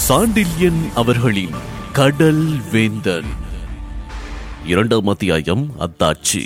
சாண்டில்யன் அவர்களின் கடல் வேந்தன் இரண்டாம் அத்தியாயம் அத்தாட்சி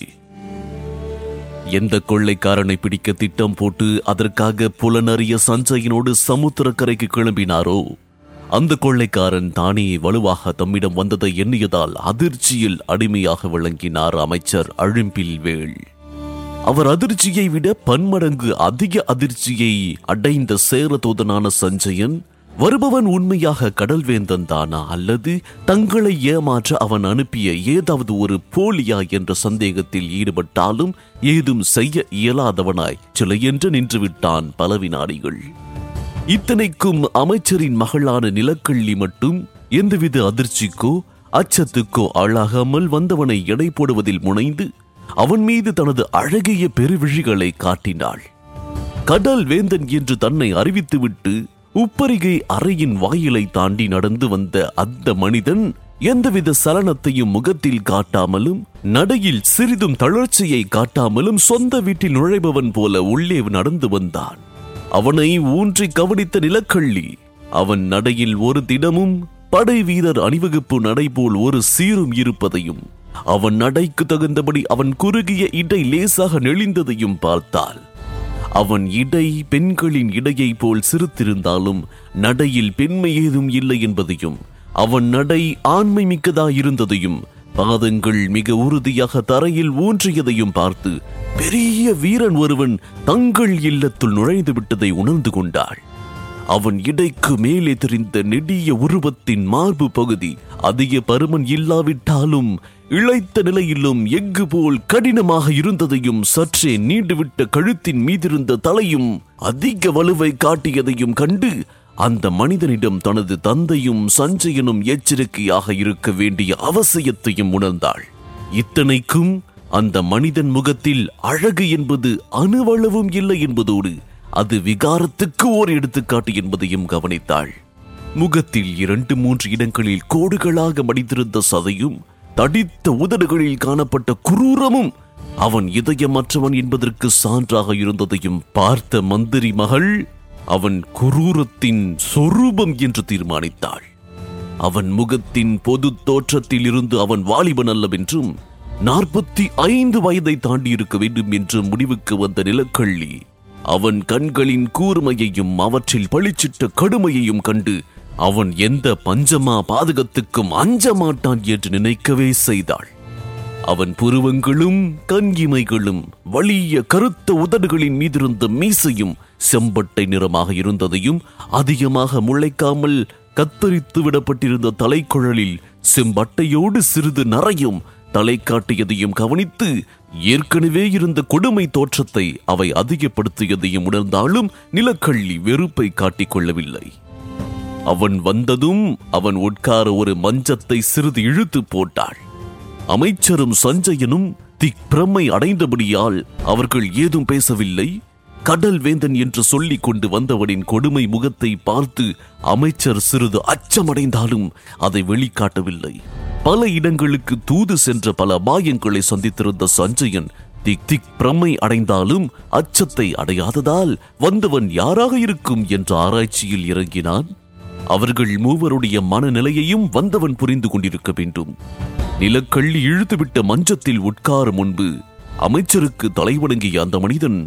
எந்த கொள்ளைக்காரனை பிடிக்க திட்டம் போட்டு அதற்காக புலனறிய சஞ்சயினோடு சமுத்திரக்கரைக்கு கிளம்பினாரோ அந்த கொள்ளைக்காரன் தானே வலுவாக தம்மிடம் வந்ததை எண்ணியதால் அதிர்ச்சியில் அடிமையாக விளங்கினார் அமைச்சர் அழும்பில் வேள் அவர் அதிர்ச்சியை விட பன்மடங்கு அதிக அதிர்ச்சியை அடைந்த சேரதூதனான சஞ்சயன் வருபவன் உண்மையாக கடல்வேந்தன் தானா அல்லது தங்களை ஏமாற்ற அவன் அனுப்பிய ஏதாவது ஒரு போலியா என்ற சந்தேகத்தில் ஈடுபட்டாலும் ஏதும் செய்ய இயலாதவனாய் சிலையென்று நின்றுவிட்டான் பல வினாடிகள் இத்தனைக்கும் அமைச்சரின் மகளான நிலக்கள்ளி மட்டும் எந்தவித அதிர்ச்சிக்கோ அச்சத்துக்கோ ஆளாகாமல் வந்தவனை எடை போடுவதில் முனைந்து அவன் மீது தனது அழகிய பெருவிழிகளை காட்டினாள் கடல் வேந்தன் என்று தன்னை அறிவித்துவிட்டு உப்பரிகை அறையின் வாயிலை தாண்டி நடந்து வந்த அந்த மனிதன் எந்தவித சலனத்தையும் முகத்தில் காட்டாமலும் நடையில் சிறிதும் தளர்ச்சியை காட்டாமலும் சொந்த வீட்டில் நுழைபவன் போல உள்ளே நடந்து வந்தான் அவனை ஊன்றி கவனித்த நிலக்கள்ளி அவன் நடையில் ஒரு தினமும் படை வீரர் அணிவகுப்பு நடை போல் ஒரு சீரும் இருப்பதையும் அவன் நடைக்கு தகுந்தபடி அவன் குறுகிய இடை லேசாக நெளிந்ததையும் பார்த்தாள் அவன் இடை பெண்களின் இடையை போல் சிறுத்திருந்தாலும் நடையில் பெண்மை ஏதும் இல்லை என்பதையும் அவன் நடை ஆண்மை மிக்கதாயிருந்ததையும் பாதங்கள் மிக உறுதியாக தரையில் ஊன்றியதையும் பார்த்து பெரிய வீரன் ஒருவன் தங்கள் இல்லத்துள் நுழைந்து விட்டதை உணர்ந்து கொண்டாள் அவன் இடைக்கு மேலே தெரிந்த நெடிய உருவத்தின் மார்பு பகுதி அதிக பருமன் இல்லாவிட்டாலும் இழைத்த நிலையிலும் எஃகு போல் கடினமாக இருந்ததையும் சற்றே நீண்டுவிட்ட கழுத்தின் மீதிருந்த தலையும் அதிக வலுவை காட்டியதையும் கண்டு அந்த மனிதனிடம் தனது தந்தையும் சஞ்சயனும் எச்சரிக்கையாக இருக்க வேண்டிய அவசியத்தையும் உணர்ந்தாள் இத்தனைக்கும் அந்த மனிதன் முகத்தில் அழகு என்பது அணுவளவும் இல்லை என்பதோடு அது விகாரத்துக்கு ஓர் எடுத்துக்காட்டு என்பதையும் கவனித்தாள் முகத்தில் இரண்டு மூன்று இடங்களில் கோடுகளாக மடித்திருந்த சதையும் தடித்த உதடுகளில் காணப்பட்ட குரூரமும் அவன் இதயமற்றவன் என்பதற்கு சான்றாக இருந்ததையும் பார்த்த மந்திரி மகள் அவன் குரூரத்தின் சொரூபம் என்று தீர்மானித்தாள் அவன் முகத்தின் பொது தோற்றத்தில் இருந்து அவன் வாலிபன் அல்லவென்றும் நாற்பத்தி ஐந்து வயதை தாண்டி இருக்க வேண்டும் என்று முடிவுக்கு வந்த நிலக்கள்ளி அவன் கண்களின் கூர்மையையும் அவற்றில் பளிச்சிட்ட கடுமையையும் கண்டு அவன் எந்த பஞ்சமா பாதகத்துக்கும் அஞ்ச மாட்டான் என்று நினைக்கவே செய்தாள் அவன் புருவங்களும் கண்கிமைகளும் வலிய கருத்த உதடுகளின் மீதிருந்த மீசையும் செம்பட்டை நிறமாக இருந்ததையும் அதிகமாக முளைக்காமல் கத்தரித்து விடப்பட்டிருந்த தலைக்குழலில் செம்பட்டையோடு சிறிது நரையும் தலை காட்டியதையும் கவனித்து ஏற்கனவே இருந்த கொடுமை தோற்றத்தை அவை அதிகப்படுத்தியதையும் உணர்ந்தாலும் நிலக்கள்ளி வெறுப்பை காட்டிக் கொள்ளவில்லை அவன் வந்ததும் அவன் உட்கார ஒரு மஞ்சத்தை சிறிது இழுத்து போட்டாள் அமைச்சரும் சஞ்சயனும் திக்பிரமை அடைந்தபடியால் அவர்கள் ஏதும் பேசவில்லை கடல் வேந்தன் என்று சொல்லிக் கொண்டு வந்தவனின் கொடுமை முகத்தை பார்த்து அமைச்சர் சிறிது அச்சமடைந்தாலும் அதை வெளிக்காட்டவில்லை பல இடங்களுக்கு தூது சென்ற பல அபாயங்களை சந்தித்திருந்த சஞ்சயன் திக் திக் பிரமை அடைந்தாலும் அச்சத்தை அடையாததால் வந்தவன் யாராக இருக்கும் என்ற ஆராய்ச்சியில் இறங்கினான் அவர்கள் மூவருடைய மனநிலையையும் வந்தவன் புரிந்து கொண்டிருக்க வேண்டும் நிலக்கள்ளி இழுத்துவிட்ட மஞ்சத்தில் உட்கார முன்பு அமைச்சருக்கு தலைவணங்கிய அந்த மனிதன்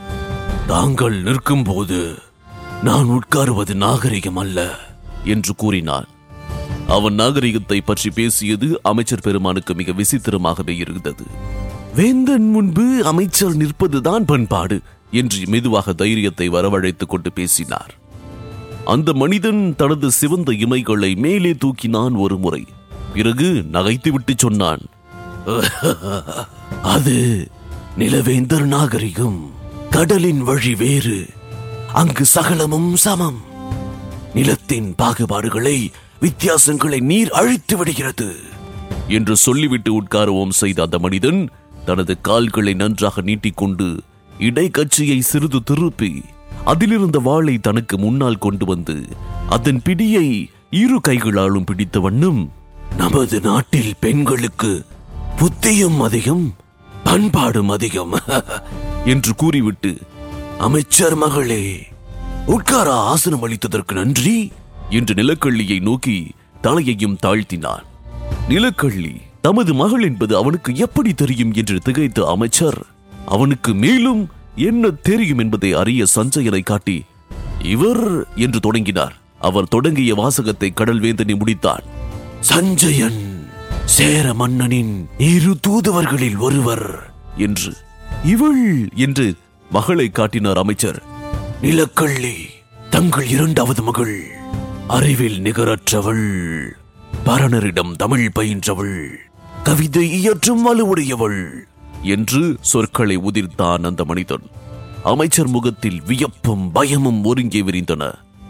தாங்கள் நிற்கும்போது நான் உட்காருவது நாகரிகம் அல்ல என்று கூறினான் அவன் நாகரிகத்தை பற்றி பேசியது அமைச்சர் பெருமானுக்கு மிக விசித்திரமாகவே இருந்தது வேந்தன் முன்பு அமைச்சர் நிற்பதுதான் பண்பாடு என்று மெதுவாக தைரியத்தை வரவழைத்துக் கொண்டு பேசினார் அந்த மனிதன் தனது சிவந்த இமைகளை மேலே தூக்கினான் ஒரு முறை பிறகு நகைத்துவிட்டு சொன்னான் அது நிலவேந்தர் நாகரிகம் கடலின் வழி வேறு அங்கு சகலமும் சமம் நிலத்தின் பாகுபாடுகளை வித்தியாசங்களை நீர் அழித்து விடுகிறது என்று சொல்லிவிட்டு உட்காரவும் செய்த அந்த மனிதன் தனது கால்களை நன்றாக நீட்டிக்கொண்டு இடைக்கட்சியை சிறிது திருப்பி அதிலிருந்த வாளை தனக்கு முன்னால் கொண்டு வந்து அதன் பிடியை இரு கைகளாலும் பிடித்த வண்ணம் நமது நாட்டில் பெண்களுக்கு புத்தியும் அதிகம் பண்பாடும் அதிகம் என்று கூறிவிட்டு அமைச்சர் மகளே உட்கார ஆசனம் அளித்ததற்கு நன்றி என்று நிலக்கள்ளியை நோக்கி தலையையும் தாழ்த்தினான் நிலக்கள்ளி தமது மகள் என்பது அவனுக்கு எப்படி தெரியும் என்று திகைத்த அமைச்சர் அவனுக்கு மேலும் என்ன தெரியும் என்பதை அறிய சஞ்சயனை காட்டி இவர் என்று தொடங்கினார் அவர் தொடங்கிய வாசகத்தை கடல்வேந்தனை முடித்தான் சஞ்சயன் சேர மன்னனின் இரு தூதுவர்களில் ஒருவர் என்று இவள் என்று மகளை காட்டினார் அமைச்சர் நிலக்கள்ளி தங்கள் இரண்டாவது மகள் அறிவில் நிகரற்றவள் பரணரிடம் தமிழ் பயின்றவள் கவிதை இயற்றும் வலுவுடையவள் என்று சொற்களை உதிர்த்தான் அந்த மனிதன் அமைச்சர் முகத்தில் வியப்பும் பயமும் ஒருங்கே விரிந்தன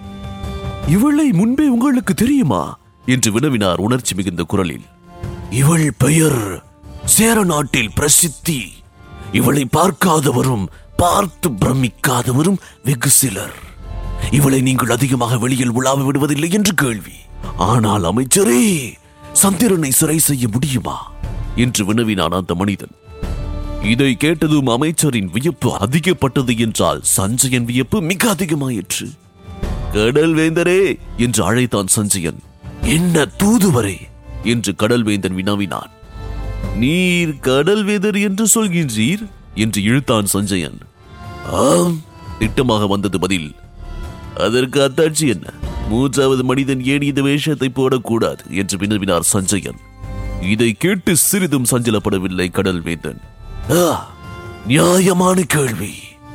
இவளை முன்பே உங்களுக்கு தெரியுமா என்று வினவினார் உணர்ச்சி மிகுந்த குரலில் இவள் பெயர் சேர நாட்டில் பிரசித்தி இவளை பார்க்காதவரும் பார்த்து பிரமிக்காதவரும் வெகு சிலர் இவளை நீங்கள் அதிகமாக வெளியில் உலாவ விடுவதில்லை என்று கேள்வி ஆனால் அமைச்சரே சந்திரனை சிறை செய்ய முடியுமா என்று வினவினான் அந்த மனிதன் இதை கேட்டதும் அமைச்சரின் வியப்பு அதிகப்பட்டது என்றால் சஞ்சயன் வியப்பு மிக அதிகமாயிற்று கடல் வேந்தரே என்று அழைத்தான் சஞ்சயன் என்ன தூதுவரே என்று கடல் வேந்தன் வினவினான் நீர் கடல் வேந்தர் என்று சொல்கின்றீர் என்று இழுத்தான் சஞ்சயன் ஆம் திட்டமாக வந்தது பதில் அதற்கு அத்தாட்சி என்ன மூன்றாவது மனிதன் ஏன் இந்த வேஷத்தை போடக்கூடாது என்று வினவினார் சஞ்சயன் இதை கேட்டு சிறிதும் சஞ்சலப்படவில்லை கடல் வேந்தன் "ஆ, நியாயமான கேள்வி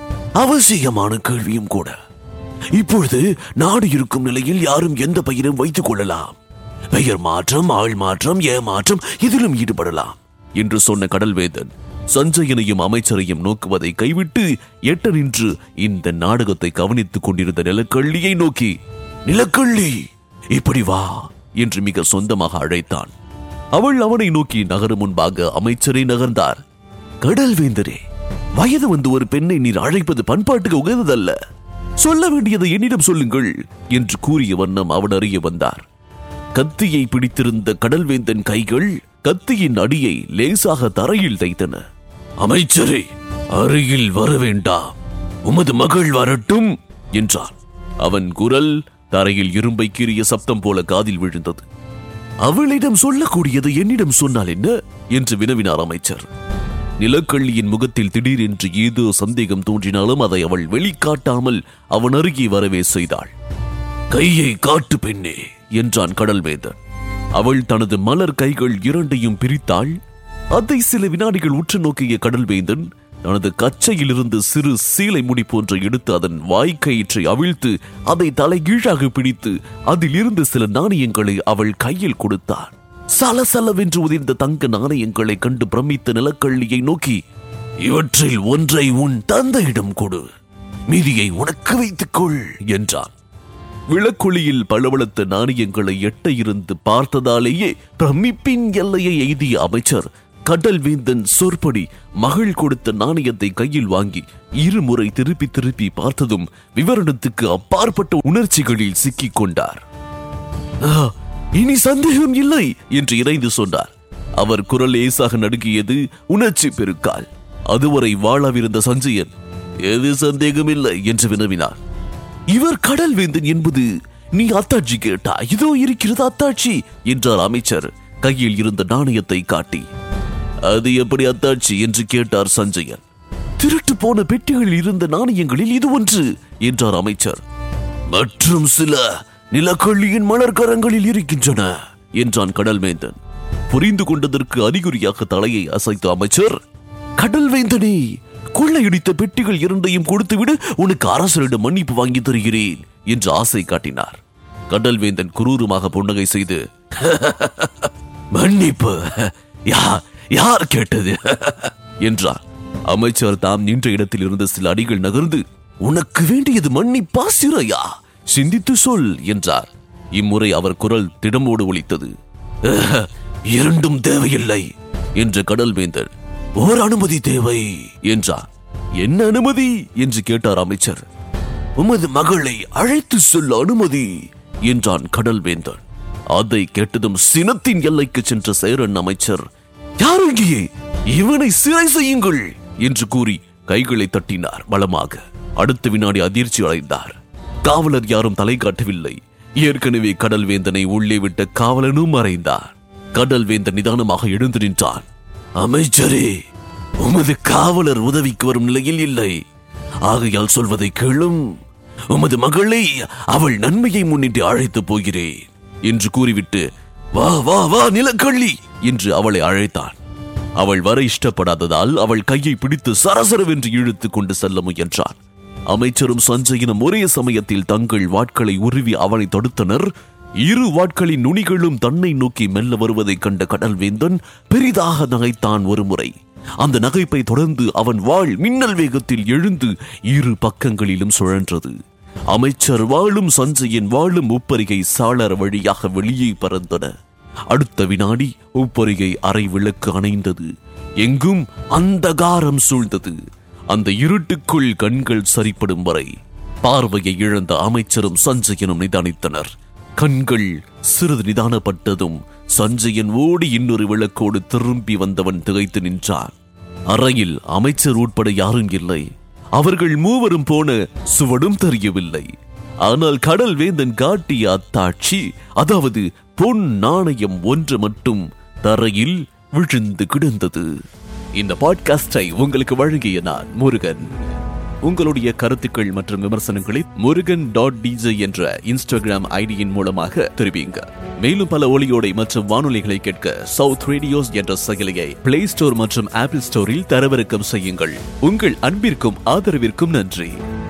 அவசியமான கேள்வியும் கூட இப்பொழுது நாடு இருக்கும் நிலையில் யாரும் எந்த பெயரும் வைத்துக் கொள்ளலாம் பெயர் மாற்றம் ஆள் மாற்றம் ஏமாற்றம் இதிலும் ஈடுபடலாம் என்று சொன்ன கடல்வேந்தன் சஞ்சயனையும் அமைச்சரையும் நோக்குவதை கைவிட்டு எட்ட நின்று இந்த நாடகத்தை கவனித்துக் கொண்டிருந்த நிலக்கள்ளியை நோக்கி நிலக்கள்ளி இப்படி வா என்று மிக சொந்தமாக அழைத்தான் அவள் அவனை நோக்கி நகரும் முன்பாக அமைச்சரை நகர்ந்தார் கடல்வேந்தரே வயது வந்து ஒரு பெண்ணை நீர் அழைப்பது பண்பாட்டுக்கு உகந்ததல்ல சொல்ல வேண்டியதை என்னிடம் சொல்லுங்கள் என்று கூறிய வண்ணம் அவன் அறிய வந்தார் கத்தியை பிடித்திருந்த கடல்வேந்தன் கைகள் கத்தியின் அடியை லேசாக தரையில் தைத்தன அமைச்சரே அருகில் வர வேண்டாம் உமது மகள் வரட்டும் என்றான் அவன் குரல் தரையில் இரும்பை கீறிய சப்தம் போல காதில் விழுந்தது அவளிடம் சொல்லக்கூடியது என்னிடம் சொன்னால் என்ன என்று வினவினார் அமைச்சர் நிலக்கள்ளியின் முகத்தில் திடீரென்று ஏதோ சந்தேகம் தோன்றினாலும் அதை அவள் வெளிக்காட்டாமல் அவன் அருகே வரவே செய்தாள் கையை காட்டு பெண்ணே என்றான் கடல்வேந்தன் அவள் தனது மலர் கைகள் இரண்டையும் பிரித்தாள் அதை சில வினாடிகள் உற்று நோக்கிய கடல்வேந்தன் தனது கச்சையிலிருந்து சிறு சீலை முடி போன்ற எடுத்து அதன் வாய்க்கயிற்றை அவிழ்த்து அதை தலைகீழாக பிடித்து அதில் இருந்து சில நாணயங்களை அவள் கையில் கொடுத்தான் சலசலவென்று உதிர்ந்த தங்க நாணயங்களை கண்டு பிரமித்த நிலக்கள்ளியை நோக்கி இவற்றில் ஒன்றை உன் தந்தையிடம் கொடு மீதியை உனக்கு வைத்துக் கொள் என்றான் விளக்கொளியில் பளபளத்த நாணயங்களை எட்ட இருந்து பார்த்ததாலேயே பிரமிப்பின் எல்லையை எய்திய அமைச்சர் கடல் வேந்தன் சொற்படி மகள் கொடுத்த நாணயத்தை கையில் வாங்கி இருமுறை திருப்பி திருப்பி பார்த்ததும் விவரணத்துக்கு அப்பாற்பட்ட உணர்ச்சிகளில் சிக்கிக் கொண்டார் "ஆ, இனி சந்தேகம் இல்லை என்று இறைந்து சொன்னார் அவர் குரல் லேசாக நடுங்கியது உணர்ச்சி பெருக்கால் அதுவரை வாழாவிருந்த சஞ்சயன் எது சந்தேகம் இல்லை என்று வினவினார் இவர் கடல் வேந்தன் என்பது நீ அத்தாட்சி கேட்டா இதோ இருக்கிறது அத்தாட்சி என்றார் அமைச்சர் கையில் இருந்த நாணயத்தை காட்டி அது எப்படி அத்தாட்சி என்று கேட்டார் சஞ்சயன் திருட்டு போன பெட்டிகளில் இருந்த நாணயங்களில் இது ஒன்று என்றார் அமைச்சர் மற்றும் சில நிலக்கள்ளியின் மலர்கரங்களில் இருக்கின்றன என்றான் கடல்வேந்தன் புரிந்து கொண்டதற்கு அறிகுறியாக தலையை அசைத்த அமைச்சர் கடல்வேந்தனே கொள்ளையடித்த பெட்டிகள் இரண்டையும் கொடுத்துவிடு உனக்கு அரசரிடம் மன்னிப்பு வாங்கி தருகிறேன் என்று ஆசை காட்டினார் கடல்வேந்தன் குரூரமாக புன்னகை செய்து மன்னிப்பு யார் யார் கேட்டது என்றார் அமைச்சர் தாம் நின்ற இடத்தில் இருந்த சில அடிகள் நகர்ந்து உனக்கு வேண்டியது மன்னிப்பா சிறையா சிந்தித்து சொல் என்றார் இம்முறை அவர் குரல் திடமோடு ஒலித்தது "அஹ், இரண்டும் தேவையில்லை என்ற கடல்வேந்தர் ஓர் அனுமதி தேவை என்றார் என்ன அனுமதி என்று கேட்டார் அமைச்சர் உமது மகளை அழைத்து சொல்ல அனுமதி என்றான் கடல்வேந்தன் அதை கேட்டதும் சினத்தின் எல்லைக்கு சென்ற சேரன் அமைச்சர் யார் இங்கே இவனை சிறை செய்யுங்கள் என்று கூறி கைகளை தட்டினார் பலமாக அடுத்த வினாடி அதிர்ச்சி அடைந்தார் காவலர் யாரும் தலை காட்டவில்லை ஏற்கனவே கடல் வேந்தனை உள்ளே விட்ட காவலனும் மறைந்தான் கடல் வேந்தன் நிதானமாக எழுந்து நின்றான் அமைச்சரே உமது காவலர் உதவிக்கு வரும் நிலையில் இல்லை ஆகையால் சொல்வதை கேளும் உமது மகளை அவள் நன்மையை முன்னிட்டு அழைத்து போகிறேன் என்று கூறிவிட்டு வா வா வா நிலக்கள்ளி என்று அவளை அழைத்தான் அவள் வர இஷ்டப்படாததால் அவள் கையை பிடித்து சரசரவென்று இழுத்துக் கொண்டு செல்ல முயன்றான் அமைச்சரும் சஞ்சயனும் ஒரே சமயத்தில் தங்கள் வாட்களை உருவி அவனை தடுத்தனர் இரு வாட்களின் நுனிகளும் தன்னை நோக்கி மெல்ல வருவதைக் கண்ட கடல்வேந்தன் பெரிதாக நகைத்தான் ஒரு முறை அந்த நகைப்பை தொடர்ந்து அவன் வாள் மின்னல் வேகத்தில் எழுந்து இரு பக்கங்களிலும் சுழன்றது அமைச்சர் வாளும் சஞ்சயன் வாளும் உப்பரிகை சாளர வழியாக வெளியே பறந்தன அடுத்த வினாடி உப்பரிகை அரை விளக்கு அணைந்தது எங்கும் அந்தகாரம் சூழ்ந்தது அந்த இருட்டுக்குள் கண்கள் சரிப்படும் வரை பார்வையை இழந்த அமைச்சரும் சஞ்சயனும் நிதானித்தனர் கண்கள் சிறிது நிதானப்பட்டதும் சஞ்சயன் ஓடி இன்னொரு விளக்கோடு திரும்பி வந்தவன் திகைத்து நின்றான் அறையில் அமைச்சர் உட்பட யாரும் இல்லை அவர்கள் மூவரும் போன சுவடும் தெரியவில்லை ஆனால் கடல் வேந்தன் காட்டிய அத்தாட்சி அதாவது பொன் நாணயம் ஒன்று மட்டும் தரையில் விழுந்து கிடந்தது இந்த பாட்காஸ்டை உங்களுக்கு வழங்கிய நான் முருகன் உங்களுடைய கருத்துக்கள் மற்றும் விமர்சனங்களை முருகன் டாட் டிஜே என்ற இன்ஸ்டாகிராம் ஐடியின் மூலமாக தெரிவிங்க மேலும் பல ஒளியோடை மற்றும் வானொலிகளை கேட்க சவுத் ரேடியோஸ் என்ற செயலியை பிளே ஸ்டோர் மற்றும் ஆப்பிள் ஸ்டோரில் தரவிறக்கம் செய்யுங்கள் உங்கள் அன்பிற்கும் ஆதரவிற்கும் நன்றி